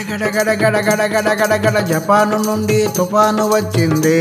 గడ గడ గడ గడ గడ గడ గడ జపాను నుండి తుఫాను వచ్చింది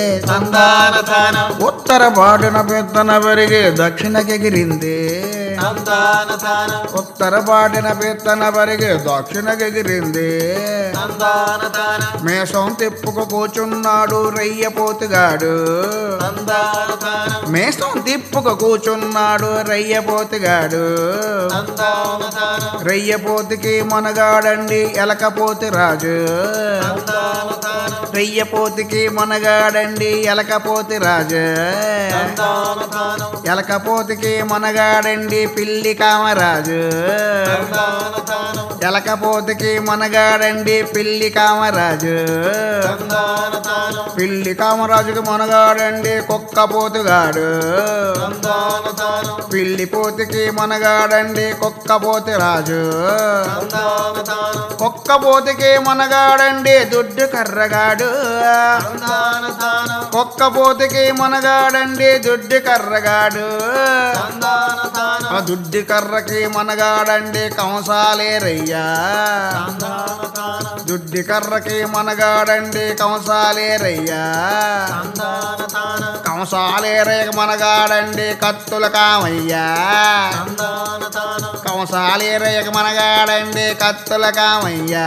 తందాన తాన ఉత్తర పాడున పెద్దన పెరిగి దక్షిణకెగిరింది తందాన తాన ఉత్తర పాడిన పెత్తన పెరిగి దక్షిణకెగిరింది తందాన తాన మేషం తిప్పుకు కూచున్నాడు రయ్యపోతుగాడు తందాన తాన మేషం తిప్పుకు కూచున్నాడు రయ్యపోతుగాడు తందాన తాన రయ్యపోతుకి మనగాడండి ఎలకపోతి రాజు తందాన తాన రయ్యపోతుకి మనగాడండి ఎలకపోతి రాజు తందాన తాన ఎలకపోతుకి మనగాడండి పిల్లి కామరాజు తందాన తాన ఎలకపోతుకి మనగాడండి పిల్లి కామరాజు తందాన తాన పిల్లి కామరాజుకి మనగాడండి కుక్కపోతుగాడు తందాన తాన పిల్లి పోతుకి మనగాడండి కుక్కపోతి రాజు తందాన తాన కుక్కపోతుకి మనగాడండి దుడ్డు కర్రగాడు తందాన తాన కుక్కపోతుకి మనగాడండి దుడ్డు కర్రగాడు తందాన తాన ఆ దుడ్డు కర్రకి మనగాడండి కంసాలేరయ్యా తందాన తాన దుడ్డి కర్రకి మనగాడండి కంసాలేరయ్యా తందాన తాన కంసాలేరయ్య మనగాడండి కత్తుల కామయ్యా తందాన తాన కంసాలేరయ్య మనగాడండి కత్తుల కామయ్యా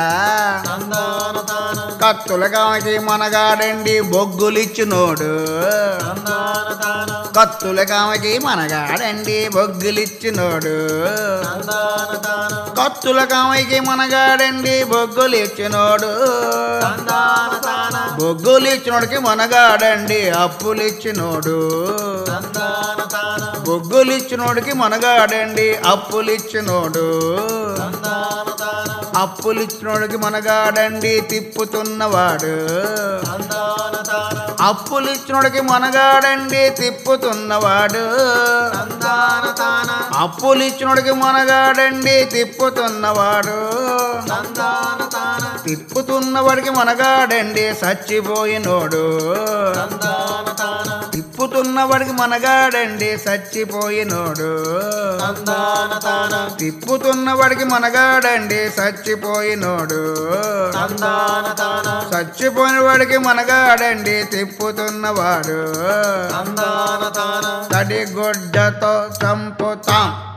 తందాన తాన కత్తుల కామకి మనగాడండి బొగ్గులిచ్చినోడు తందాన తాన కత్తుల కామకి మనగాడండి బొగ్గులిచ్చినోడు తందాన తాన కత్తుల కామకి మనగాడండి బొగ్గులిచ్చినోడు తందాన తాన బొగ్గులిచ్చినోడికి మనగాడండి అప్పులిచ్చినోడు తందాన తాన బొగ్గులిచ్చినోడికి మనగాడండి అప్పులిచ్చినోడు తందాన తాన అప్పులిచ్చినోడికి మనగాడండి తిప్పుతున్నవాడు తందాన తాన అప్పులిచ్చినోడికి మనగాడండి తిప్పుతున్నవాడు తందాన తాన అప్పులిచ్చినోడికి మనగాడండి తిప్పుతున్నవాడు తందాన తాన తిప్పుతున్నవాడికి మనగాడండి చచ్చిపోయినోడు తందాన తాన తిప్పుతున్నవాడికి మనగాడండి చచ్చిపోయినోడు తందాన తాన తిప్పుతున్నవాడికి మనగాడండి చచ్చిపోయినోడు తందాన తాన చచ్చిపోయిన వాడికి మనగాడండి తిప్పుతున్నవాడు తందాన తాన తడిగొడ్డతో చంపుతాం